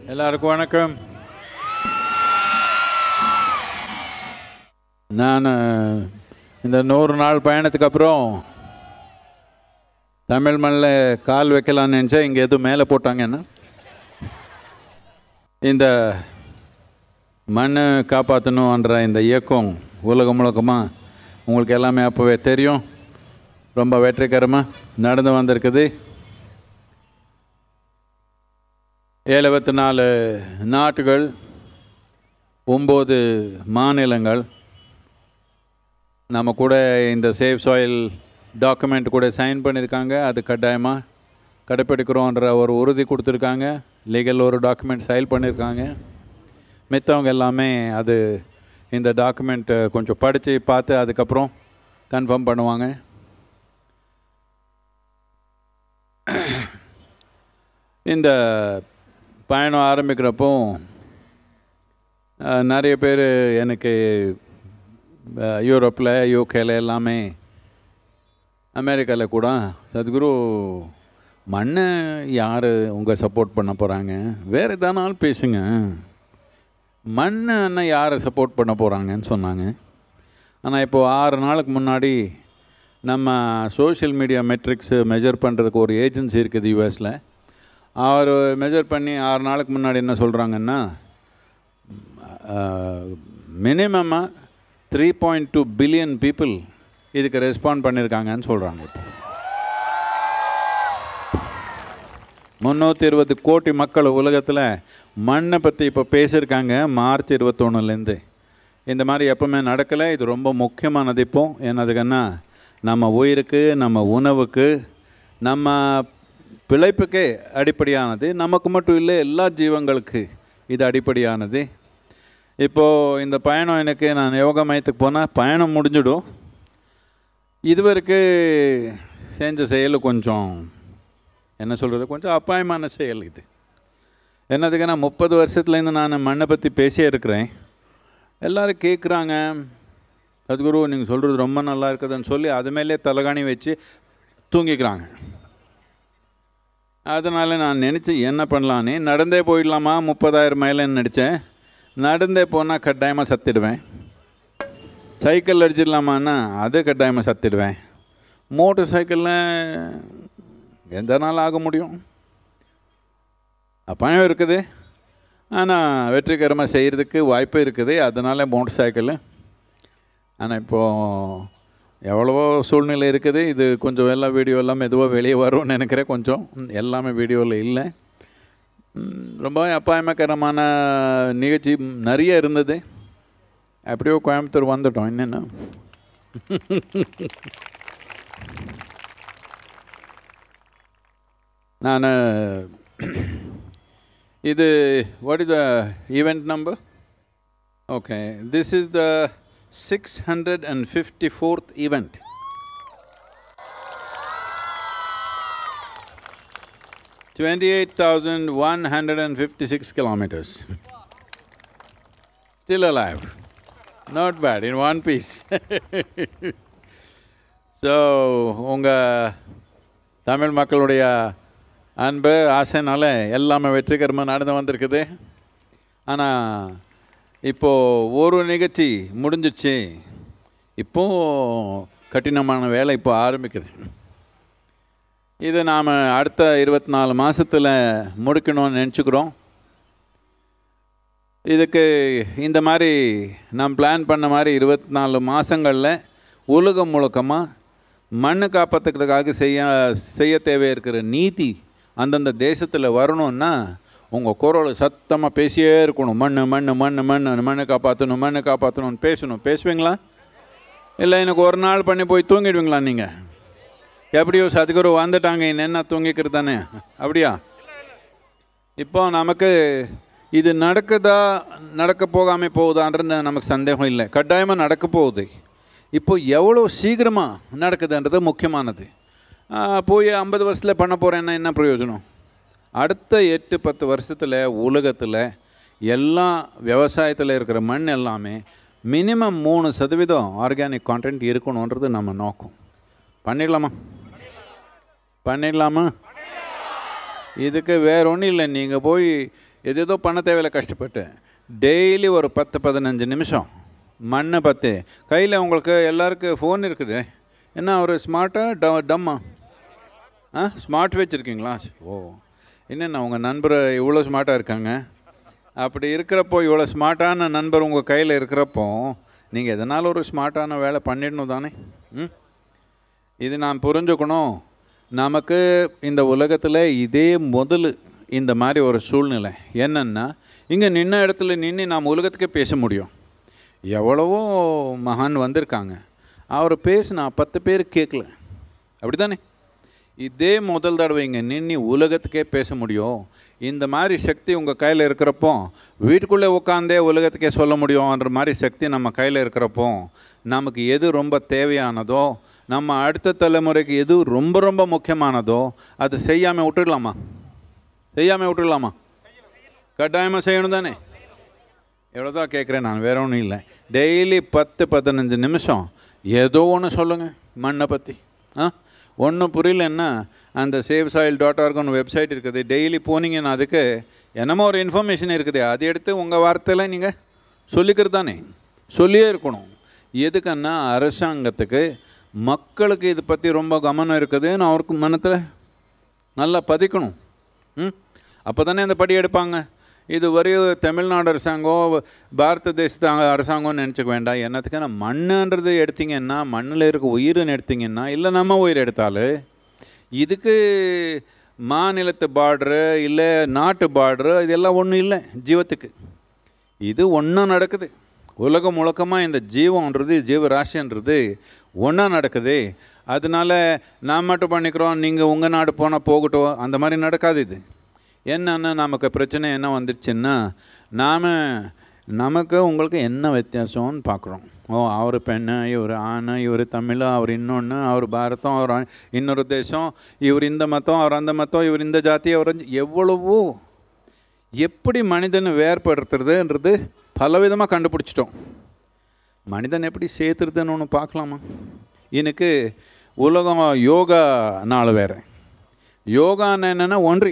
எல்லாருக்கும் வணக்கம் நான் இந்த நூறு நாள் பயணத்துக்கு அப்புறம் தமிழ் மண்ணில் கால் வைக்கலாம்னு நினச்சா இங்கே எதுவும் மேலே போட்டாங்கன்னா இந்த மண்ணை காப்பாற்றணுன்ற இந்த இயக்கம் உலகம் முழுக்கமாக உங்களுக்கு எல்லாமே அப்போவே தெரியும் ரொம்ப வெற்றிகரமாக நடந்து வந்திருக்குது எழுபத்தி நாலு நாட்டுகள் ஒம்பது மாநிலங்கள் நம்ம கூட இந்த சேஃப் சாயில் டாக்குமெண்ட் கூட சைன் பண்ணியிருக்காங்க அது கட்டாயமாக கடைப்பிடிக்கிறோன்ற ஒரு உறுதி கொடுத்துருக்காங்க லீகல் ஒரு டாக்குமெண்ட் சைல் பண்ணியிருக்காங்க மித்தவங்க எல்லாமே அது இந்த டாக்குமெண்ட் கொஞ்சம் படித்து பார்த்து அதுக்கப்புறம் கன்ஃபார்ம் பண்ணுவாங்க இந்த பயணம் ஆரம்பிக்கிறப்போ அஹ், நிறைய பேர் எனக்கு அஹ், யூரோப்பில் யூகேல எல்லாமே அமெரிக்காவில் கூட சத்குரு மண்ணை யார் உங்கள் சப்போர்ட் பண்ண போகிறாங்க வேறு எதானாலும் பேசுங்க மண்ணை என்ன யாரை சப்போர்ட் பண்ண போகிறாங்கன்னு சொன்னாங்க ஆனால் இப்போது ஆறு நாளுக்கு முன்னாடி நம்ம சோஷியல் மீடியா மெட்ரிக்ஸ் மெஜர் பண்ணுறதுக்கு ஒரு ஏஜென்சி இருக்குது யூஎஸில் அவர் மெஜர் பண்ணி ஆறு நாளுக்கு முன்னாடி என்ன சொல்கிறாங்கன்னா மினிமமாக three point two billion people இதுக்கு ரெஸ்பாண்ட் பண்ணியிருக்காங்கன்னு சொல்கிறாங்க இப்போ முந்நூற்றி இருபது கோடி மக்கள் உலகத்தில் மண்ணை பற்றி இப்போ பேசியிருக்காங்க மார்ச் இருபத்தொன்னுலேருந்து இந்த மாதிரி எப்பவுமே நடக்கலை இது ரொம்ப முக்கியமானது இப்போ என்னதுக்குன்னா நம்ம உயிருக்கு நம்ம உணவுக்கு நம்ம பிழைப்புக்கே அடிப்படையானது நமக்கு மட்டும் இல்லை எல்லா ஜீவங்களுக்கு இது அடிப்படையானது இப்போது இந்த பயணம் எனக்கு நான் யோகா மையத்துக்கு போனால் பயணம் முடிஞ்சிடும் இதுவரைக்கு செஞ்ச செயல் கொஞ்சம் என்ன சொல்கிறது கொஞ்சம் அப்பாயமான செயல் இது என்னதுக்கு நான் முப்பது வருஷத்துலேருந்து நான் மண்ணை பற்றி பேசியே இருக்கிறேன் எல்லோரும் கேட்குறாங்க சத்குரு நீங்கள் சொல்கிறது ரொம்ப நல்லா இருக்குதுன்னு சொல்லி அது மேலே தலகாணி வச்சு தூங்கிக்கிறாங்க அதனால் நான் நினச்சேன் என்ன பண்ணலான்னு நடந்தே போயிடலாமா முப்பதாயிரம் மைலுன்னு நினச்சேன் நடந்தே போனால் கட்டாயமாக சத்திடுவேன் சைக்கிள் அடிச்சிடலாமான்னா அது கட்டாயமாக சத்திடுவேன் மோட்டர் சைக்கிளில் எந்த நாள் ஆக முடியும் அப்பாயம் இருக்குது ஆனால் வெற்றிகரமாக செய்கிறதுக்கு வாய்ப்பு இருக்குது அதனால் மோட்டர் சைக்கிள் ஆனால் இப்போது எவ்வளவோ சூழ்நிலை இருக்குது இது கொஞ்சம் எல்லாம் வீடியோ எல்லாம் மெதுவாக வெளியே வரும்னு நினைக்கிறேன் கொஞ்சம் எல்லாமே வீடியோவில் இல்லை ம், ரொம்ப அபாயமகரமான நிகழ்ச்சி நிறைய இருந்தது எப்படியோ கோயம்புத்தூர் வந்துட்டோம் என்னென்ன நான் இது what is the event number okay this is the six hundred and fifty fourth event Twenty-eight thousand one hundred and fifty-six kilometers. Still alive. Not bad, in one piece. So உங்கள் தமிழ் மக்களுடைய அன்பு ஆசைனால எல்லாமே வெற்றிகரமாக நடந்து வந்திருக்குது ஆனால் இப்போது ஒரு நிகழ்ச்சி முடிஞ்சிச்சு இப்போ கடினமான வேலை இப்போ ஆரம்பிக்குது இது நாம் அடுத்த இருபத்தி நாலு மாதத்தில் முடிக்கணும்னு நினச்சிக்கிறோம் இதுக்கு இந்த மாதிரி நாம் பிளான் பண்ண மாதிரி இருபத்தி நாலு மாதங்களில் உலகம் முழுக்கமாக மண்ணு காப்பாற்றுக்கிறதுக்காக செய்ய செய்ய தேவை இருக்கிற நீதி அந்தந்த தேசத்தில் வரணும்னா உங்கள் குரல் சத்தமாக பேசியே இருக்கணும் மண் மண் மண் மண் மண்ணை காப்பாற்றணும் மண்ணை காப்பாற்றணும்னு பேசணும் பேசுவீங்களா இல்லை எனக்கு ஒரு நாள் பண்ணி போய் தூங்கிடுவீங்களா நீங்கள் எப்படியோ சத்குரு வந்துட்டாங்க என்ன தூங்கிக்கிறது தானே அப்படியா இப்போ நமக்கு இது நடக்குதா நடக்க போகாமல் போகுதான்றது நமக்கு சந்தேகம் இல்லை கட்டாயமாக நடக்க போகுது இப்போ எவ்வளோ சீக்கிரமாக நடக்குதுன்றது முக்கியமானது ஆ, போய் ஐம்பது வருஷத்தில் பண்ண போகிறேன்னா என்ன பிரயோஜனம் அடுத்த எட்டு பத்து வருஷத்தில் உலகத்தில் எல்லா விவசாயத்தில் இருக்கிற மண் எல்லாமே மினிமம் மூணு சதவீதம் ஆர்கானிக் கான்டென்ட் இருக்கணுன்றது நம்ம நோக்கம் பண்ணிடலாமா பண்ணிடலாமா இதுக்கு வேற ஒன்றும் இல்லை நீங்கள் போய் எதேதோ பண்ண தேவையில்ல கஷ்டப்பட்டு டெய்லி ஒரு பத்து பதினஞ்சு நிமிஷம் மண்ணை பற்றி கையில் உங்களுக்கு எல்லாருக்கும் ஃபோன் இருக்குது என்ன ஒரு ஸ்மார்ட்டாக ட டம்மா ஆ ஸ்மார்ட் வச்சுருக்கீங்களா ஓ என்னென்ன உங்கள் நண்பர் இவ்வளோ ஸ்மார்ட்டாக இருக்காங்க அப்படி இருக்கிறப்போ இவ்வளோ ஸ்மார்ட்டான நண்பர் உங்கள் கையில் இருக்கிறப்போ நீங்கள் எதனால் ஒரு ஸ்மார்ட்டான வேலை பண்ணிடணும் தானே ம் இது நான் புரிஞ்சுக்கணும் நமக்கு இந்த உலகத்தில் இதே முதல் இந்த மாதிரி ஒரு சூழ்நிலை என்னென்னா இங்கே நின்ன இடத்துல நின்று நாம் உலகத்துக்கே பேச முடியும் எவ்வளவோ மகான் வந்திருக்காங்க அவர் பேசினா பத்து பேர் கேட்கல அப்படி தானே இதே முதல் தடவை இங்கே நின்று உலகத்துக்கே பேச முடியும் இந்த மாதிரி சக்தி உங்கள் கையில் இருக்கிறப்போ வீட்டுக்குள்ளே உட்காந்தே உலகத்துக்கே சொல்ல முடியும்ன்ற மாதிரி சக்தி நம்ம கையில் இருக்கிறப்போ நமக்கு எது ரொம்ப தேவையானதோ நம்ம அடுத்த தலைமுறைக்கு எது ரொம்ப ரொம்ப முக்கியமானதோ அது செய்யாமல் விட்டுடலாமா செய்யாமல் விட்டுடலாமா கட்டாயமாக செய்யணும் தானே எவ்வளோதான் கேட்குறேன் நான் வேற ஒன்றும் இல்லை டெய்லி பத்து பதினஞ்சு நிமிஷம் ஏதோ ஒன்று சொல்லுங்கள் மண்ணை பற்றி ஆ ஒன்றும் புரியலன்னா அந்த சேவ் சாயில் டாட் ஆர்க்னு வெப்சைட் இருக்குது டெய்லி போனீங்கன்னா அதுக்கு என்னமோ ஒரு இன்ஃபர்மேஷன் இருக்குது அதை எடுத்து உங்கள் வார்த்தையில் நீங்கள் சொல்லிக்கிறது தானே சொல்லியே இருக்கணும் எதுக்குன்னா அரசாங்கத்துக்கு மக்களுக்கு இது பற்றி ரொம்ப கவனம் இருக்குதுன்னு அவருக்கு மனத்தில் நல்லா பதிக்கணும் ம் அப்போ தானே அந்த படி எடுப்பாங்க இது வரை தமிழ்நாடு அரசாங்கம் பாரத தேசத்து அரசாங்கம்னு நினச்சிக்க வேண்டாம் என்னத்துக்குன்னா மண்ணுன்றது எடுத்தீங்கன்னா மண்ணில் இருக்க உயிர்னு எடுத்தீங்கன்னா இல்லை நம்ம உயிர் எடுத்தாலும் இதுக்கு மாநிலத்து பார்டரு இல்லை நாட்டு பார்டரு இதெல்லாம் ஒன்றும் இல்லை ஜீவத்துக்கு இது ஒன்றும் நடக்குது உலகம் முழக்கமாக இந்த ஜீவன்றது ஜீவராசின்றது ஒன்றா நடக்குது அதனால நான் மட்டும் பண்ணிக்கிறோம் நீங்கள் உங்கள் நாடு போனால் போகட்டும் அந்த மாதிரி நடக்காது இது என்னன்னா நமக்கு பிரச்சனை என்ன வந்துடுச்சுன்னா நாம் நமக்கு உங்களுக்கு என்ன வித்தியாசம்னு பார்க்குறோம் ஓ அவர் பெண்ணு இவர் ஆண் இவர் தமிழ் அவர் இன்னொன்று அவர் பாரதம் அவர் ஆ- இன்னொரு தேசம் இவர் இந்த மதம் அவர் அந்த மதம் இவர் இந்த ஜாதி அவர் அந்த- எவ்வளவோ எப்படி மனிதனை வேறுபடுத்துறதுன்றது பலவிதமாக கண்டுபிடிச்சிட்டோம் மனிதன் எப்படி சேர்த்துறதுன்னு ஒன்று பார்க்கலாமா எனக்கு உலகம் யோகா நாள் வேறு யோகான்னு என்னென்னா ஒன்றி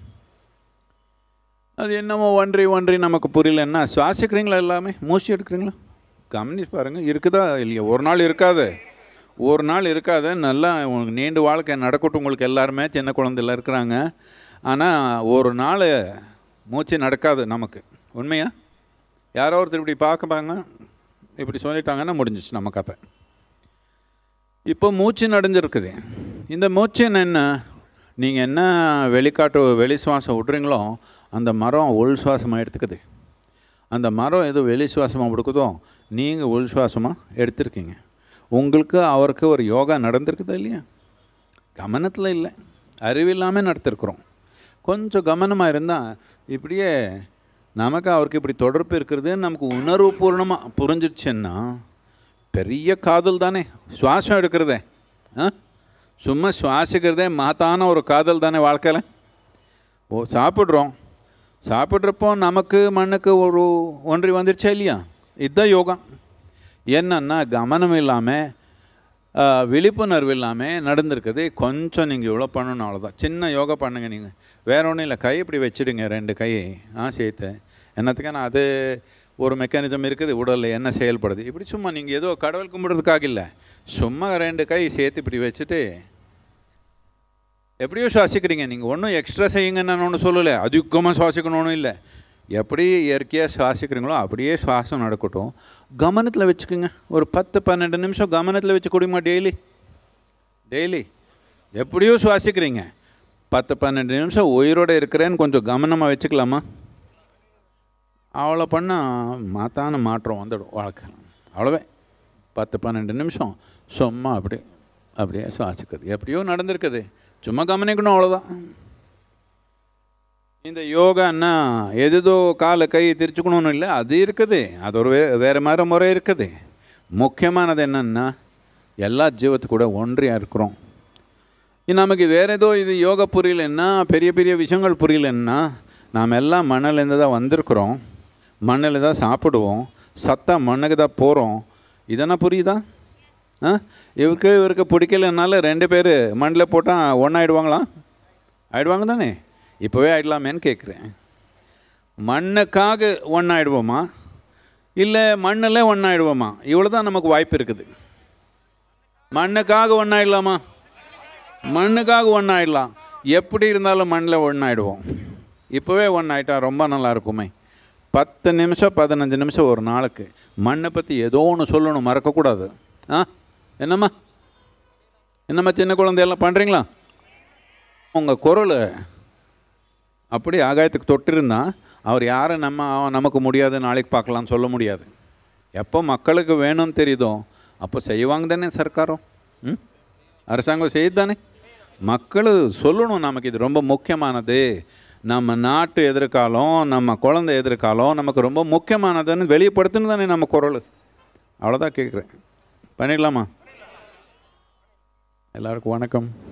அது என்னமோ ஒன்றி ஒன்றி நமக்கு புரியலன்னா சுவாசிக்கிறீங்களா எல்லாமே மூச்சு எடுக்கிறீங்களா கவனிச்சு பாருங்கள் இருக்குதா இல்லையா ஒரு நாள் இருக்காது ஒரு நாள் இருக்காது நல்லா உங்களுக்கு நீண்ட வாழ்க்கை நடக்கட்டும் உங்களுக்கு எல்லாருமே சின்ன குழந்தைல இருக்கிறாங்க ஆனால் ஒரு நாள் மூச்சு நடக்காது நமக்கு உண்மையா யாரோ ஒருத்தர் இப்படி பார்க்கப்பாங்க இப்படி சொல்லிட்டாங்கன்னா முடிஞ்சிச்சு நம்ம கதை இப்போ மூச்சு நடஞ்சிருக்குது இந்த மூச்சு என்ன நீங்கள் என்ன வெளிக்காட்டு வெளி சுவாசம் விட்றீங்களோ அந்த மரம் உள் சுவாசமாக எடுத்துக்குது அந்த மரம் எது வெளி சுவாசமாக கொடுக்குதோ நீங்கள் உள் சுவாசமாக எடுத்திருக்கீங்க உங்களுக்கு அவருக்கு ஒரு யோகா நடந்திருக்குதா இல்லையா கவனத்தில் இல்லை அறிவில்லாமல் நடத்திருக்கிறோம் கொஞ்சம் கவனமாக இருந்தால் இப்படியே நமக்கு அவருக்கு இப்படி தொடர்பு இருக்கிறது நமக்கு உணர்வுபூர்ணமாக புரிஞ்சிடுச்சுன்னா பெரிய காதல் தானே சுவாசம் எடுக்கிறதே ஆ சும்மா சுவாசிக்கிறதே மாத்தான ஒரு காதல் தானே வாழ்க்கையில் ஓ சாப்பிட்றோம் சாப்பிட்றப்போ நமக்கு மண்ணுக்கு ஒரு ஒன்றி வந்துருச்சா இல்லையா இதுதான் யோகா என்னன்னா கவனம் இல்லாமல் விழிப்புணர்வு இல்லாமல் நடந்திருக்குது கொஞ்சம் நீங்கள் இவ்வளோ பண்ணணும் அவ்வளோதான் சின்ன யோகா பண்ணுங்க நீங்கள் வேற ஒன்றும் இல்லை கை இப்படி வச்சுடுங்க ரெண்டு கை ஆ சேர்த்து என்னத்துக்கான அது ஒரு மெக்கானிசம் இருக்குது உடலில் என்ன செயல்படுது இப்படி சும்மா நீங்கள் ஏதோ கடவுள் கும்பிடுறதுக்காக இல்லை சும்மா ரெண்டு கை சேர்த்து இப்படி வச்சுட்டு எப்படியோ சுவாசிக்கிறீங்க நீங்கள் ஒன்றும் எக்ஸ்ட்ரா செய்யுங்கன்னு நான் ஒன்றும் சொல்லலை அதிகமாக சுவாசிக்கணும்னு இல்லை எப்படி இயற்கையாக சுவாசிக்கிறீங்களோ அப்படியே சுவாசம் நடக்கட்டும் கவனத்தில் வச்சுக்கோங்க ஒரு பத்து பன்னெண்டு நிமிஷம் கவனத்தில் வச்சு கொடுமா டெய்லி டெய்லி எப்படியோ சுவாசிக்கிறீங்க பத்து பன்னெண்டு நிமிஷம் உயிரோடு இருக்கிறேன்னு கொஞ்சம் கவனமாக வச்சுக்கலாமா அவ்வளோ பண்ணால் மாத்தான மாற்றம் வந்துடும் வாழ்க்கை அவ்வளோவே பத்து பன்னெண்டு நிமிஷம் சும்மா அப்படி அப்படியே சுவாசிக்கிறது எப்படியோ நடந்திருக்குது சும்மா கவனிக்கணும் அவ்வளோதான் இந்த யோகான்னா எதுதோ காலை கை திரிச்சுக்கணும்னு இல்லை அது இருக்குது அது ஒரு வே வேறு மாதிரி முறை இருக்குது முக்கியமானது என்னன்னா எல்லா ஜீவத்து கூட ஒன்றியாக இருக்கிறோம் இ- நமக்கு வேறு ஏதோ இது யோகா புரியலன்னா பெரிய பெரிய விஷயங்கள் புரியலன்னா நாம் எல்லாம் மண்ணிலேருந்து தான் வந்திருக்கிறோம் மண்ணில் தான் சாப்பிடுவோம் சத்தா மண்ணுக்கு தான் போகிறோம் இதெல்லாம் புரியுதா ஆ இவருக்கு இவருக்கு பிடிக்கலனால ரெண்டு பேர் மண்ணில் போட்டால் ஒன்றா ஆயிடுவாங்களா ஆயிடுவாங்க தானே இப்போவே ஆயிடலாமேன்னு கேட்குறேன் மண்ணுக்காக ஒன்றாயிடுவோமா இல்லை மண்ணில் ஒன்றாயிடுவோமா இவ்வளோ தான் நமக்கு வாய்ப்பு இருக்குது மண்ணுக்காக ஒன்றாயிடலாமா மண்ணுக்காக ஒன்றாயிடலாம் எப்படி இருந்தாலும் மண்ணில் ஒன்றாயிடுவோம் இப்போவே ஒன்றாயிட்டா ரொம்ப நல்லா இருக்குமே பத்து நிமிஷம் பதினஞ்சு நிமிஷம் ஒரு நாளுக்கு மண்ணை பற்றி ஏதோ ஒன்று சொல்லணும் மறக்கக்கூடாது ஆ என்னம்மா என்னம்மா சின்ன குழந்தையெல்லாம் பண்ணுறீங்களா உங்கள் குரல் அப்படி ஆகாயத்துக்கு தொட்டிருந்தா அவர் யாரை நம்ம அவன் நமக்கு முடியாது நாளைக்கு பார்க்கலாம்னு சொல்ல முடியாது எப்போ மக்களுக்கு வேணும்னு தெரியுதோ அப்போ செய்வாங்க தானே சர்க்காரம் ம் அரசாங்கம் செய்யுது தானே மக்கள் சொல்லணும் நமக்கு இது ரொம்ப முக்கியமானது நம்ம நாட்டு எதிர்காலம் நம்ம குழந்தை எதிர்காலம் நமக்கு ரொம்ப முக்கியமானதுன்னு வெளிப்படுத்துன்னு தானே நம்ம குரல் அவ்வளோதான் கேட்குறேன் பண்ணிடலாமா எல்லாருக்கும் வணக்கம்